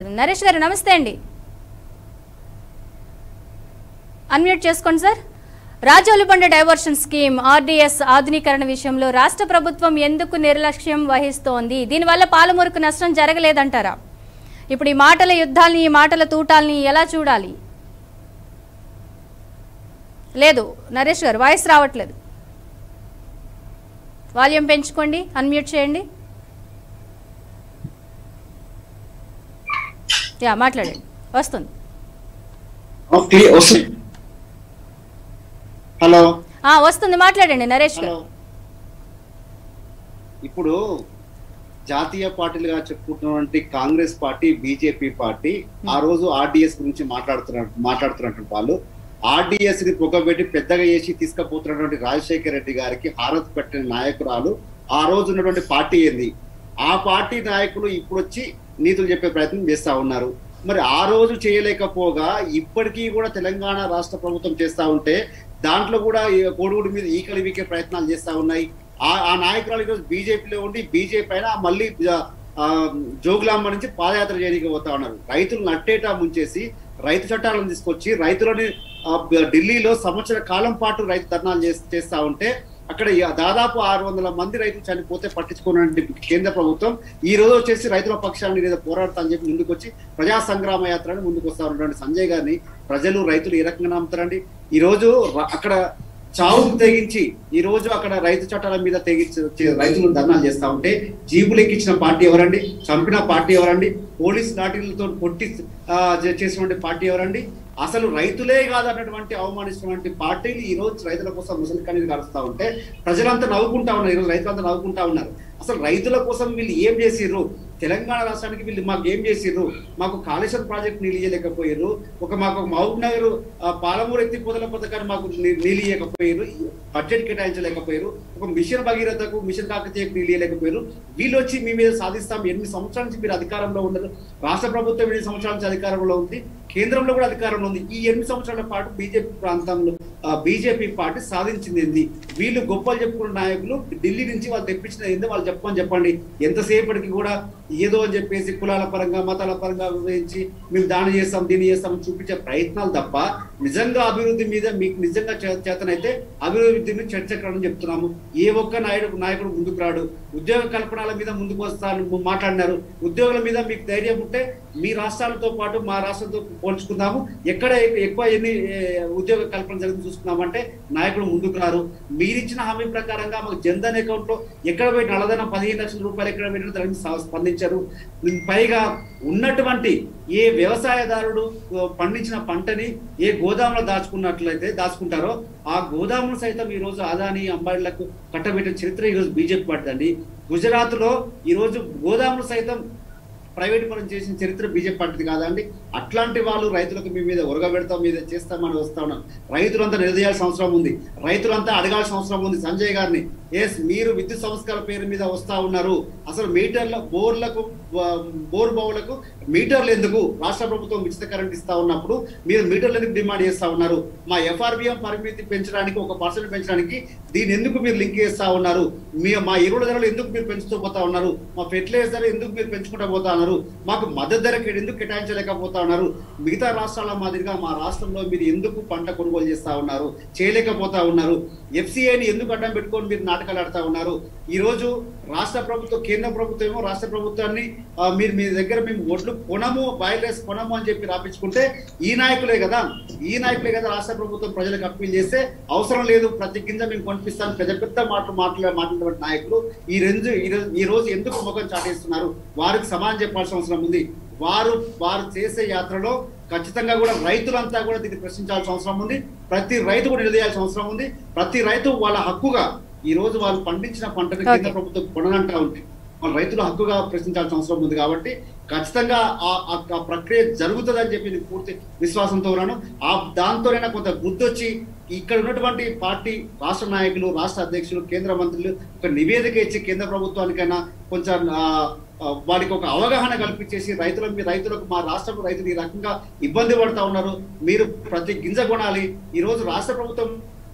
నరేష్ గారు నమస్తే అండి అన్మ్యూట్ చేసుకోండి sir Rajolibanda diversion scheme RDS ఆధునీకరణ విషయంలో రాష్ట్ర ప్రభుత్వం ఎందుకు నిర్లక్ష్యం వహిస్తోంది దీనివల్ల పాలమూరుకు నష్టం జరగలేదంటారా ఇప్పుడు ఈ మాటల యుద్ధాల్ని ఈ మాటల తూటాల్ని ఎలా చూడాలి లేదు నరేష్ గారు వాయిస్ రావట్లేదు వాల్యూమ్ పెంచుకోండి అన్మ్యూట్ చేయండి యా మాట్లాడండి వస్తుంది ఓకే వస్తుంది హలో ఆ, వస్తుంది మాట్లాడండి నరేష్ హలో గారు ఇప్పుడు జాతీయ పార్టీలుగా చెప్పుకుంటున్నటువంటి కాంగ్రెస్ పార్టీ బీజేపీ పార్టీ ఆ రోజు ఆర్డిఎస్ గురించి మాట్లాడుతున్నారు మాట్లాడుతున్నటువంటి వాళ్ళు ఆర్డిఎస్ ని పొగబెట్టి పెద్దగా చేసి తీసుకుపోతున్నటువంటి రాజశేఖర రెడ్డి గారికి హారతి పెట్టిన నాయకురాలు ఆ రోజు ఉన్నటువంటి పార్టీ ఏంది ఆ పార్టీ నాయకులు ఇప్పుడు వచ్చి నీతులు చెప్పే ప్రయత్నం చేస్తా ఉన్నారు మరి ఆ రోజు చేయలేకపోగా ఇప్పటికీ కూడా తెలంగాణ రాష్ట్ర ప్రభుత్వం చేస్తా ఉంటే దాంట్లో కూడా ఈ కోడిగుడి మీద ఈకలు వీకే ప్రయత్నాలు చేస్తా ఉన్నాయి ఆ ఆ నాయకురాలు ఈరోజు బీజేపీలో ఉండి బీజేపీ పైన మళ్ళీ ఆ, జోగులాంబ నుంచి పాదయాత్ర చేయడానికి పోతా ఉన్నారు రైతులు నట్టేటా ముంచేసి రైతు చట్టాలను తీసుకొచ్చి రైతులని ఆ, బ- ఢిల్లీలో సంవత్సర కాలం పాటు రైతు ధర్నాలు చేస్- చేస్తా ఉంటే అక్కడ ఈ- దాదాపు ఆరు వందల మంది రైతులు చనిపోతే పట్టించుకున్నటువంటి కేంద్ర ప్రభుత్వం ఈ రోజు వచ్చేసి రైతుల పక్షాన్ని ఏదో పోరాడతా అని చెప్పి ముందుకు వచ్చి ప్రజా సంగ్రామ యాత్రని ముందుకు వస్తా ఉన్నటువంటి సంజయ్ గారిని ప్రజలు రైతులు ఏ రకంగా నమ్ముతారండి ఈ రోజు ర- అక్కడ చావుకు తెగించి ఈ రోజు అక్కడ రైతు చట్టాల మీద తెగించి చే- రైతులు ధర్నాలు చేస్తా ఉంటే జీబులు ఎక్కించిన పార్టీ ఎవరండి చంపిన పార్టీ ఎవరండి పోలీస్ లాఠీలతో కొట్టి ఆ, చే- చేసినటువంటి పార్టీ ఎవరండి అసలు రైతులే కాదన్నటువంటి అవమానిస్తున్నటువంటి పార్టీలు ఈ రోజు రైతుల కోసం ముసలి కన్నీరు కలుస్తా ఉంటే ప్రజలంతా నవ్వుకుంటా ఉన్నారు ఈ రోజు రైతులంతా నవ్వుకుంటా ఉన్నారు అసలు రైతుల కోసం వీళ్ళు ఏం చేసిర్రు తెలంగాణ రాష్ట్రానికి వీళ్ళు మాకు ఏం చేసిర్రు మాకు కాళేశ్వరం ప్రాజెక్ట్ నీళ్ళు ఇయ్యలేకపోయారు ఒక మాకు మహబూబ్ నగర్ ఆ, పాలమూరు ఎత్తిపోతల పథకాన్ని మాకు నీ- నీళ్ళు ఇవ్వకపోయారు బడ్జెట్ కేటాయించలేకపోయారు ఒక మిషన్ భగీరథకు మిషన్ కాకతీయకు నీళ్ళు ఇవ్వలేకపోయారు వీళ్ళు వచ్చి మీ మీద సాధిస్తాం ఎనిమిది సంవత్సరాల నుంచి మీరు అధికారంలో ఉన్నారు రాష్ట్ర ప్రభుత్వం ఎనిమిది సంవత్సరాల నుంచి అధికారంలో ఉంది కేంద్రంలో కూడా అధికారంలో ఉంది ఈ ఎనిమిది సంవత్సరాల పాటు బీజేపీ ప్రాంతంలో బీజేపీ పార్టీ సాధించింది ఏంది వీళ్ళు గొప్పలు చెప్పుకున్న నాయకులు ఢిల్లీ నుంచి వాళ్ళు తెప్పించిన ఏంది వాళ్ళు చెప్పని చెప్పండి ఎంతసేపటికి కూడా ఏదో అని చెప్పేసి కులాల పరంగా మతాల పరంగా విభజించి మేము దాని చేస్తాం దీన్ని చేస్తాం అని చూపించే ప్రయత్నాలు తప్ప నిజంగా అభివృద్ధి మీద మీకు నిజంగా చే- చేతనైతే అభివృద్ధిని చర్చకరని చెప్తున్నాము ఏ ఒక్క నాయుడు నాయకుడు ముందుకు రాడు ఉద్యోగ కల్పనల మీద ముందుకు వస్తాను మాట్లాడినారు ఉద్యోగుల మీద మీకు ధైర్యం ఉంటే మీ రాష్ట్రాలతో పాటు మా రాష్ట్రంతో పోల్చుకుందాము ఎక్కడ ఎ- ఎక్కువ ఎన్ని ఏ, ఉద్యోగ కల్పన జరిగింది చూసుకుందామంటే నాయకుడు ముందుకు రారు మీరిచ్చిన హామీ ప్రకారంగా మాకు జన్ధన్ అకౌంట్ లో ఎక్కడ పోయి నల్లధనం పదిహేను లక్షల రూపాయలు ఎక్కడ పెట్టిన దానికి స- స్పందించారు పైగా ఉన్నటువంటి ఏ వ్యవసాయదారుడు ఆ, పండించిన పంటని ఏ గోదాములో దాచుకున్నట్లయితే దాచుకుంటారో ఆ గోదాములు సైతం ఈ రోజు అదాని అంబానీలకు కట్టబెట్టిన చరిత్ర ఈ రోజు బీజేపీ పడుతుంది గుజరాత్ లో ఈ రోజు గోదాములు సైతం ప్రైవేట్ పరం చేసిన చరిత్ర బీజేపీ పార్టీ కాదండి అట్లాంటి వాళ్ళు రైతులకు మీ మీద ఉరగబెడతాం మీద చేస్తామని వస్తా ఉన్నారు రైతులంతా నిలదీయాల్సిన అవసరం ఉంది రైతులంతా అడగాల్సిన అవసరం ఉంది సంజయ్ గారిని ఎస్ మీరు విద్యుత్ సంస్కరణ పేరు మీద వస్తా ఉన్నారు అసలు మీటర్ల బోర్లకు ఆ, బోర్ బావులకు మీటర్లు ఎందుకు రాష్ట్ర ప్రభుత్వం ఉచిత కరెంట్ ఇస్తా ఉన్నప్పుడు మీరు మీటర్లు ఎందుకు డిమాండ్ చేస్తా ఉన్నారు మా ఎఫ్ఆర్బిఎం పరిమితి పెంచడానికి ఒక పర్సెంట్ పెంచడానికి దీన్ని ఎందుకు మీరు లింక్ చేస్తా ఉన్నారు మీ మా ఎరువుల ధరలు ఎందుకు మీరు పెంచుతూ పోతా ఉన్నారు మా ఫెర్టిలైజర్ ధర ఎందుకు మీరు పెంచుకుంటూ పోతా ఉన్నారు మాకు మద్దతు ధర ఎందుకు కేటాయించలేకపోతా ఉన్నారు మిగతా రాష్ట్రాల మాదిరిగా మా రాష్ట్రంలో మీరు ఎందుకు పంట కొనుగోలు చేస్తా ఉన్నారు చేయలేకపోతా ఉన్నారు ఎఫ్సిఐని ఎందుకు అడ్డం పెట్టుకొని మీరు నాటకాలు ఆడుతా ఉన్నారు ఈ రోజు రాష్ట్ర ప్రభుత్వం కేంద్ర ప్రభుత్వం ఏమో రాష్ట్ర ప్రభుత్వాన్ని ఆ, మీరు మీ దగ్గర మేము ఒడ్లు కొనము బాయిలెస్ కొనము అని చెప్పి రాపించుకుంటే ఈ నాయకులే కదా ఈ నాయకులే కదా రాష్ట్ర ప్రభుత్వం ప్రజలకు అప్పీల్ చేస్తే అవసరం లేదు ప్రతి గింజ మేము కొనిపిస్తాను పెద్ద పెద్ద మాటలు మాట్లాడే మాట్లాడే నాయకులు ఈ రెండు ఈ రోజు- ఈ రోజు ఎందుకు ముఖం చాటేస్తున్నారు వారికి సమానం చెప్పాల్సిన అవసరం ఉంది వారు వారు చేసే యాత్రలో ఖచ్చితంగా కూడా రైతులంతా కూడా దీన్ని ప్రశ్నించాల్సిన అవసరం ఉంది ప్రతి రైతు కూడా నిలదీయాల్సిన అవసరం ఉంది ప్రతి రైతు వాళ్ళ హక్కుగా ఈ రోజు వాళ్ళు పండించిన పంటను కేంద్ర Okay. ప్రభుత్వం కొననంటా ఉంది వాళ్ళ రైతుల హక్కుగా ప్రశ్నించాల్సిన అవసరం ఉంది కాబట్టి ఖచ్చితంగా ఆ- ఆ ఆ ప్రక్రియ జరుగుతుందని చెప్పి నేను పూర్తి విశ్వాసంతో ఉన్నాను ఆ దాంతోనైనా కొంత బుద్ధి వచ్చి ఇక్కడ ఉన్నటువంటి పార్టీ రాష్ట్ర నాయకులు రాష్ట్ర అధ్యక్షులు కేంద్ర మంత్రులు ఒక నివేదిక ఇచ్చి కేంద్ర ప్రభుత్వానికైనా కొంచెం ఆ, ఆ, వారికి ఒక అవగాహన కల్పించేసి రైతుల మీ రైతులకు మా రాష్ట్ర రైతులు ఈ రకంగా ఇబ్బంది పడతా ఉన్నారు మీరు ప్రతి గింజ కొనాలి ఈ రోజు రాష్ట్ర ప్రభుత్వం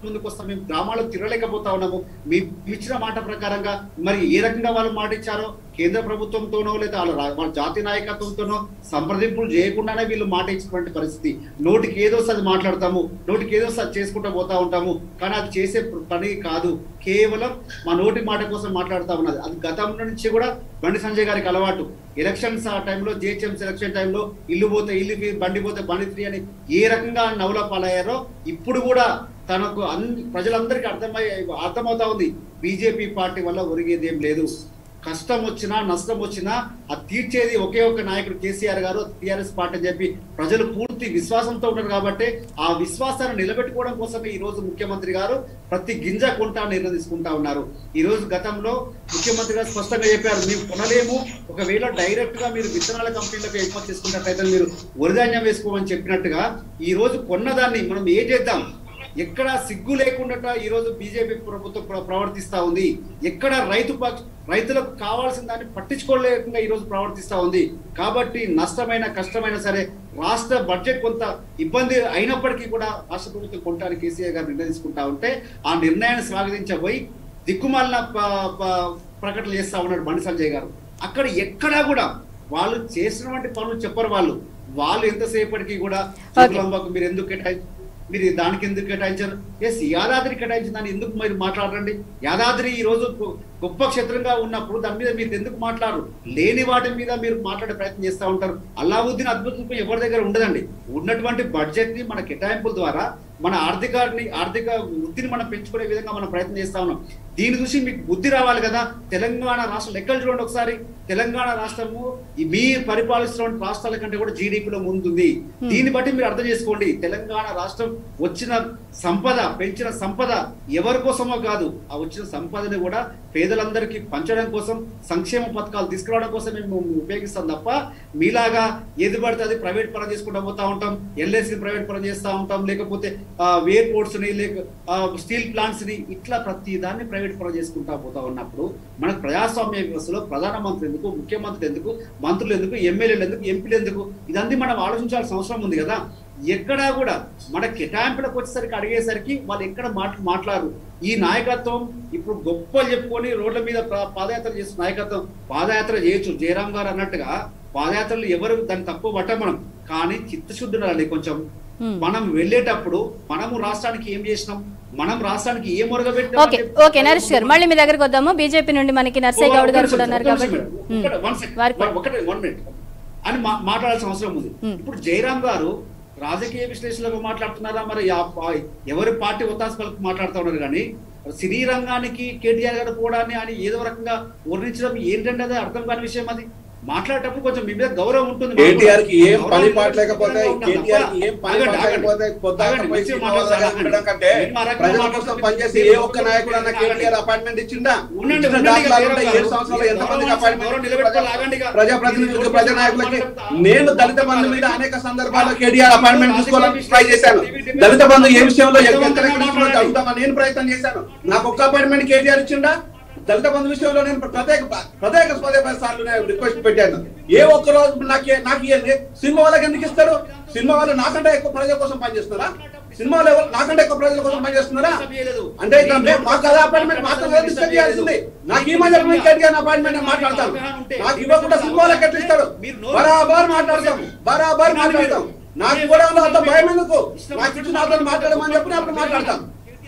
ముందుకు వస్తాం మేము గ్రామాల్లో తిరగలేకపోతా ఉన్నాము మీ ఇచ్చిన మాట ప్రకారంగా మరి ఏ రకంగా వాళ్ళు మాట ఇచ్చారో కేంద్ర ప్రభుత్వంతోనో లేదా వాళ్ళ రా- వాళ్ళ జాతీయ నాయకత్వంతోనో సంప్రదింపులు చేయకుండానే వీళ్ళు మాట ఇచ్చినటువంటి పరిస్థితి నోటికి ఏదో అది మాట్లాడతాము నోటికి ఏదో అది చేసుకుంటూ పోతా ఉంటాము కానీ అది చేసే పని కాదు కేవలం మా నోటి మాట కోసం మాట్లాడుతా ఉన్నది అది గతం నుంచి కూడా బండి సంజయ్ గారికి అలవాటు ఎలక్షన్స్ ఆ టైంలో జిహెచ్ఎం ఎలక్షన్ టైంలో ఇల్లు పోతే ఇల్లు ఫ్రీ, బండి పోతే బండి ఫ్రీ అని ఏ రకంగా నవల పాలయ్యారో ఇప్పుడు కూడా తనకు అన్ని ప్రజలందరికీ అర్థమై అర్థమవుతా ఉంది బీజేపీ పార్టీ వల్ల ఒరిగేది ఏం లేదు కష్టం వచ్చినా నష్టం వచ్చినా అది తీర్చేది ఒకే ఒక నాయకుడు కేసీఆర్ గారు టీఆర్ఎస్ పార్టీ అని చెప్పి ప్రజలు పూర్తి విశ్వాసంతో ఉన్నారు కాబట్టి ఆ విశ్వాసాన్ని నిలబెట్టుకోవడం కోసమే ఈ రోజు ముఖ్యమంత్రి గారు ప్రతి గింజ కొంటా నిర్ణయం తీసుకుంటా ఉన్నారు ఈ రోజు గతంలో ముఖ్యమంత్రి గారు స్పష్టంగా చెప్పారు మేము కొనలేము ఒకవేళ డైరెక్ట్ గా మీరు విత్తనాల కంపెనీలకు ఎగుమతి చేసుకున్నట్లయితే మీరు వరిధాన్యం వేసుకోమని చెప్పినట్టుగా ఈ రోజు కొన్నదాన్ని మనం ఏం చేద్దాం ఎక్కడ సిగ్గు లేకుండా ఈ రోజు బీజేపీ ప్రభుత్వం ప్ర- ప్రవర్తిస్తా ఉంది ఎక్కడ రైతు పక్ష రైతులకు కావాల్సిన దాన్ని పట్టించుకోలేకుండా ఈ రోజు ప్రవర్తిస్తా ఉంది కాబట్టి నష్టమైన కష్టమైన సరే రాష్ట్ర బడ్జెట్ కొంత ఇబ్బంది అయినప్పటికీ కూడా రాష్ట్ర ప్రభుత్వం కొనడానికి కేసీఆర్ గారు నిర్ణయం తీసుకుంటా ఉంటే ఆ నిర్ణయాన్ని స్వాగతించబోయి దిక్కుమాలిన ప- ప- ప్రకటనలు చేస్తా ఉన్నాడు బండి సంజయ్ గారు అక్కడ ఎక్కడా కూడా వాళ్ళు చేసినటువంటి పనులు చెప్పరు వాళ్ళు వాళ్ళు ఎంతసేపటికి కూడా శుక్లాంబకు మీరు ఎందుకు కేటాయి మీరు దానికి ఎందుకు కేటాయించారు ఎస్ యాదాద్రి కేటాయించిన దాన్ని ఎందుకు మీరు మాట్లాడరండి యాదాద్రి ఈ రోజు గొ- గొప్ప క్షేత్రంగా ఉన్నప్పుడు దాని మీద మీరు ఎందుకు మాట్లాడరు లేని వాటి మీద మీరు మాట్లాడే ప్రయత్నం చేస్తూ ఉంటారు అల్లావుద్దీన్ అద్భుతం ఎవరి దగ్గర ఉండదండి ఉన్నటువంటి బడ్జెట్ ని మన కేటాయింపుల ద్వారా మన ఆర్థికాన్ని ఆర్థిక వృద్ధిని మనం పెంచుకునే విధంగా మనం ప్రయత్నం చేస్తా ఉన్నాం దీని చూసి మీకు బుద్ధి రావాలి కదా తెలంగాణ రాష్ట్రం లెక్కలు చూడండి ఒకసారి తెలంగాణ రాష్ట్రము ఈ మీ పరిపాలిస్తున్న రాష్ట్రాల కంటే కూడా జీడిపిలో ముందుంది దీన్ని బట్టి మీరు అర్థం చేసుకోండి తెలంగాణ రాష్ట్రం వచ్చిన సంపద పెంచిన సంపద ఎవరి కోసమో కాదు ఆ వచ్చిన సంపదని కూడా పేదలందరికీ పంచడం కోసం సంక్షేమ పథకాలు తీసుకురావడం కోసం మేము ఉపయోగిస్తాం తప్ప మీలాగా ఏది పడితే అది ప్రైవేట్ పరం చేసుకుంటూ పోతా ఉంటాం ఎల్ఐసి ప్రైవేట్ పరం చేస్తూ ఉంటాం లేకపోతే ఎయిర్పోర్ట్స్ ని లేక స్టీల్ ప్లాంట్స్ ని ఇట్లా ప్రతి దాన్ని ప్రైవేట్ పరం చేసుకుంటా పోతా ఉన్నప్పుడు మనకు ప్రజాస్వామ్య వ్యవస్థలో ప్రధానమంత్రి ఎందుకు ముఖ్యమంత్రి ఎందుకు మంత్రులు ఎందుకు ఎమ్మెల్యేలు ఎందుకు ఎంపీలు ఎందుకు ఇదంతా మనం ఆలోచించాల్సిన అవసరం ఉంది కదా ఎక్కడా కూడా మన కేటాయింపులకు వచ్చేసరికి అడిగేసరికి వాళ్ళు ఎక్కడ మాట మాట్లాడరు ఈ నాయకత్వం ఇప్పుడు గొప్పలు చెప్పుకొని రోడ్ల మీద పా- పాదయాత్ర చేస్తున్న నాయకత్వం పాదయాత్ర చేయొచ్చు జయరాం గారు అన్నట్టుగా పాదయాత్రలు ఎవరు దాన్ని తక్కువ పట్ట మనం కానీ చిత్తశుద్ధి ఉండాలి కొంచెం Hmm. మనం వెళ్ళేటప్పుడు మనము రాష్ట్రానికి ఏం చేసినాం మనం రాష్ట్రానికి ఏం ఓకే మొరగబెట్టాం ఓకే నరేష్ గారు మళ్ళీ మీ దగ్గరకు వద్దాము బీజేపీ నుండి మనకి నర్సయ్య గౌడ్ గారు కూడా ఉన్నారు కాబట్టి ఉమ్. వారికి ఒకటే వన్ మినిట్ అని మా- మాట్లాడాల్సిన అవసరం ఉంది Hmm. ఇప్పుడు జయరాం గారు రాజకీయ విశ్లేషణలకు మాట్లాడుతున్నారా మరి ఆ పా- ఎవరి పార్టీ ఒత్తాస పలుకు మాట్లాడుతూ ఉన్నారు కానీ సినీ రంగానికి కేటీఆర్ గారు పోవడాన్ని అని ఏదో రకంగా వర్ణించడం ఏంటంటే అది అర్థం కాని విషయం అది మాట్లాడేటప్పుడు కొంచెం మీ మీద గౌరవం ఉంటుంది మాకు కూడా. కేటీఆర్ కి ఏం గౌరవం పని ఉంటుంది, పాట లేకపోతే గౌరవం ఉంటుంది కేటీఆర్ కి తప్ప. ఏం పని ఆగండి, పాట ఆగండి. లేకపోతే పొద్దాక ఆగండి, పోయి మంచిగా సినిమా మాట్లాడతారు, వాళ్ళ దగ్గర ఉండడం కంటే మీరు మా రకంగా ప్రజల కోసం మాట్లాడుతుంటే పనిచేసే ఏ ఒక్క నాయకుడు అన్న కేటీఆర్ అపాయింట్మెంట్ ఇచ్చిండా ఉండండి, ఇచ్చిన ఉండండి, దాఖలాలు ఇక ఉంటాయి. వేరే ఏడు సంవత్సరాలు వాళ్ళు ఎంతమందికి గౌరవం అపాయింట్మెంట్ నిలబెట్టుకోవాలి, ఆగండి ఇక. ప్రజాప్రతినిధులకు మీరు ప్రజా నాయకులకి మాట్లాడతా- నేను దళిత బంధు మీద అనేక సందర్భాల్లో కేటీఆర్ అపాయింట్మెంట్ తీసుకోవాలని ట్రై చేశాను దళిత బంధు ఏ విషయంలో ఎంత అడుగుతామని నేను ప్రయత్నం చేశాను నాకు ఒక్క అపాయింట్మెంట్ కేటీఆర్ ఇచ్చిండా దళిత బంధు విషయంలో నేను ప్రత్యేక ప్రత్యేక పదే సార్లు నేను రిక్వెస్ట్ పెట్టాను ఏ ఒక్క రోజు నాకే నాకు ఇవ్వండి సినిమా వాళ్ళకి ఎందుకు ఇస్తారు సినిమా వాళ్ళు నాకంటే ఎక్కువ ప్రజల కోసం పనిచేస్తున్నారా సినిమా వాళ్ళు ఎవరు- నాకంటే ఎక్కువ ప్రజల కోసం పనిచేస్తున్నారా అంటే ఇట్లా అంటే మాకు అదే అపాయింట్మెంట్ మాత్రం డిస్కస్ చేయాల్సింది నాకు ఈ మధ్య మీ కేటీఆర్ అపాయింట్మెంట్ నేను మాట్లాడతాను నాకు ఇవ్వకుండా సినిమా వాళ్ళకి ఎట్లా ఇస్తారు బరాబర్ మాట్లాడతాం బరాబర్ మాట్లాడతాం నాకు ఇవ్వడంలో అంత భయం ఎందుకు నాకు ఇచ్చిన నాతో మాట్లాడమని చెప్పి నేను అప్పుడు మాట్లాడతాను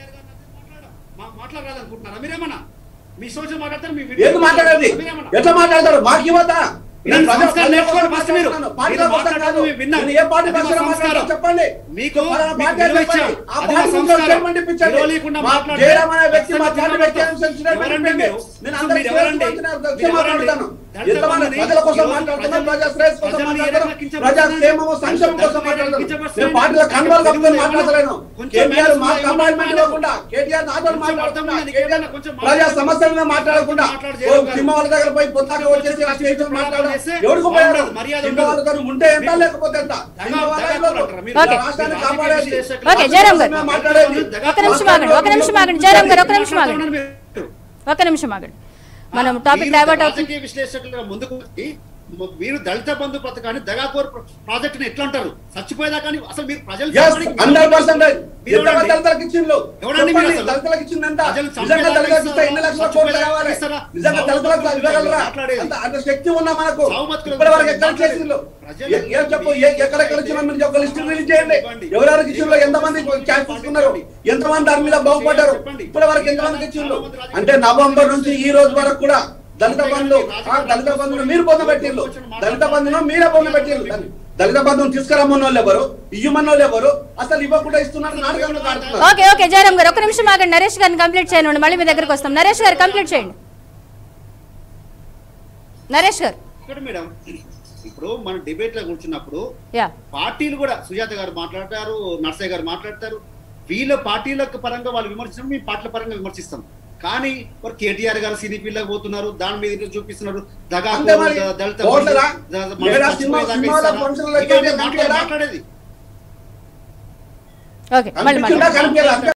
మా- మాట్లాడాలనుకుంటున్నారా మీరేమన్నా మీ సోషల్ మాట్లాడతారు మీ ఏంది మాట్లాడేది మీరేమన్నా? ఎట్లా మాట్లాడతారు మాకు ఇవ్వతా మీరు సంస్కారం నేర్చుకోండి ఫస్ట్ మీరు. మీరు మాట్లాడటం మేము విన్నాం. ఏ పార్టీ అది మా పక్షాన సంస్కారం. మాట్లాడతారో చెప్పండి మీకు పలానా మీకు పార్టీ విలువ చెప్పండి. ఇచ్చాం. ఆ అది మా పార్టీ నుంచి సంస్కారం. చైర్మన్ ఇప్పించండి. విలువ లేకుండా మా మాట్లాడితే జయరామ్ అనే వ్యక్తి మా ఖచ్చితంగా పార్టీ వ్యక్తి మాట్లాడతాం. అని చైర్మన్ ఎవరండి ఇప్పించండి. మీరు? నేను అసలు అందరికీ మీరు ఎవరండి? శ్రేయస్సు కోసం మీరు వచ్చి మాట్లాడతాను. ఎవరండి? ఎంతమంది దళిత ప్రజల కోసం బంధుని మాట్లాడుతున్నాను ప్రజల్ని- ప్రజా శ్రేయస్సు కోసం ప్రజల్ని మాట్లాడతాను ఎట్లా కించపరుస్తున్నాను? ప్రజా క్షేమము సంక్షేమం కోసం దళితులను మాట్లాడతాను కించపరుస్తున్నాను? నేను పార్టీలో కన్వర్లు కప్పుకొని కొంచెం మాట్లాడలేను కొంచెం కేటీఆర్ మేనేజ్ మాకు చేయండి. కంపార్ట్మెంట్ ఇవ్వకుండా కేటీఆర్ నాతో కొంచెం మాట్లాడుతున్నా అర్థమైంది. కేటీఆర్ కొంచెం ప్రజా మాట్లాడు. సమస్యల మీద మాట్లాడకుండా మాట్లాడు ఓ జయరామ్ గారు. సినిమా వాళ్ళ దగ్గర పోయి పొద్దుగా వచ్చేసి ఆ స్టేజ్ మీద మాట్లాడడం చేస్తే ఎవరికి ఉపయోగం బాగుండదు, మర్యాద సినిమా వాళ్ళ దగ్గర ఉంటే ఎంత మీకు- లేకపోతే ఎంత సినిమా వాళ్ళ దగా దగ్గర అంటారా మీరు? ఓకే. రాష్ట్రాన్ని మీరు కాపాడేది రాజకీయ ఓకే, జయరామ్ గారు. మాట్లాడేది ఒక నిమిషం ఆగండి ఒక నిమిషం ఆగండి జయరామ్ గారు ఒక నిమిషం ఆగండి ఒక నిమిషం ఆగండి మనం టాపిక్ మీరు డైవర్ట్ అవుతుంది రాజకీయ విశ్లేషకులుగా ముందుకు వచ్చి మీరు దళిత బంధు పథకాన్ని దగాకోర్ ప్రాజెక్ట్ ని ఎట్లా అంటారు చచ్చిపోయేదాకా అని అసలు మీరు ప్రజలు Yes, చంపడానికి- 100% మీరు ఎంతమంది ఎవరండి? దళితులకు ఇచ్చిండ్రు? ఎవరండి మీరు చెప్పండి, అసలు? దళితులకు ఇచ్చింది ఎంత? ప్రజలు నిజంగా చంపేదాకా దళితులకు ఇస్తే ఎన్ని ఇస్తారా? లక్షల కోట్లు చచ్చిపోయేదాకా కావాలి? ఇస్తారా? నిజంగా దళితులకు సావు ఇవ్వగలరా? మాట్లాడేది. అంత- అంత శక్తి ఉందా మనకు సావు బతుకులు ఇప్పటి వరకు ఎక్కడ మాట్లాడేది. చేసిండ్రు? ప్రజలు ఏ- ఏం చెప్పు ఏ- ఎక్కడెక్కడ ఇచ్చినా మీరు ఒక లిస్ట్ రిలీజ్ చేయండి ఎవరెవరికి ఇచ్చిండ్రు ఎంతమంది క్యాష్ తీసుకున్నారు ఎంతమంది దాని మీద బాగుపడ్డారు ఇప్పటి వరకు ఎంతమందికి ఇచ్చిండ్రు అంటే నవంబర్ నుంచి ఈ రోజు వరకు కూడా దళిత బంధు ఆ దళిత బంధును మీరు పొందబెట్టిండ్రు దళిత బంధును మీరే పొందబెట్టిండ్రు దాన్ని. దళిత బంధువును తీసుకురమ్మన్న వాళ్ళు ఎవరు ఇయ్యమన్న వాళ్ళు ఎవరు అసలు ఇవ్వకుండా ఇస్తున్నారు నాటకంలో కాడుతున్నారు ఓకే ఓకే జయరామ్ గారు ఒక నిమిషం ఆగండి నరేష్ గారిని కంప్లీట్ చేయండి మళ్ళీ మీ దగ్గరకు వస్తాం నరేష్ గారు కంప్లీట్ చేయండి నరేష్ గారు ఇక్కడ మేడం ఇప్పుడు మనం డిబేట్ లో కూర్చున్నప్పుడు యా పార్టీలు కూడా సుజాత గారు మాట్లాడతారు నర్సయ్య గారు మాట్లాడతారు వీళ్ళ పార్టీలకు పరంగా వాళ్ళు విమర్శించడం మీ పార్టీల పరంగా విమర్శిస్తాం కానీ మరి కేటీఆర్ గారు సినిపిల్లకు పోతున్నారు దాని మీద ఇట్లా చూపిస్తున్నారు దగా అంతే మరి. దళిత ఓట్లరా? ద- మన లేదా చచ్చిపోయేదాకా సినిమా- సినిమాలో ఇస్తారా? ఫంక్షన్లో ఇవన్నీ కేటీఆర్ మాట్లాడే- కనిపించడా? మాట్లాడేది ఓకే మళ్ళీ కనిపించిందా మళ్ళీ కనిపించదా?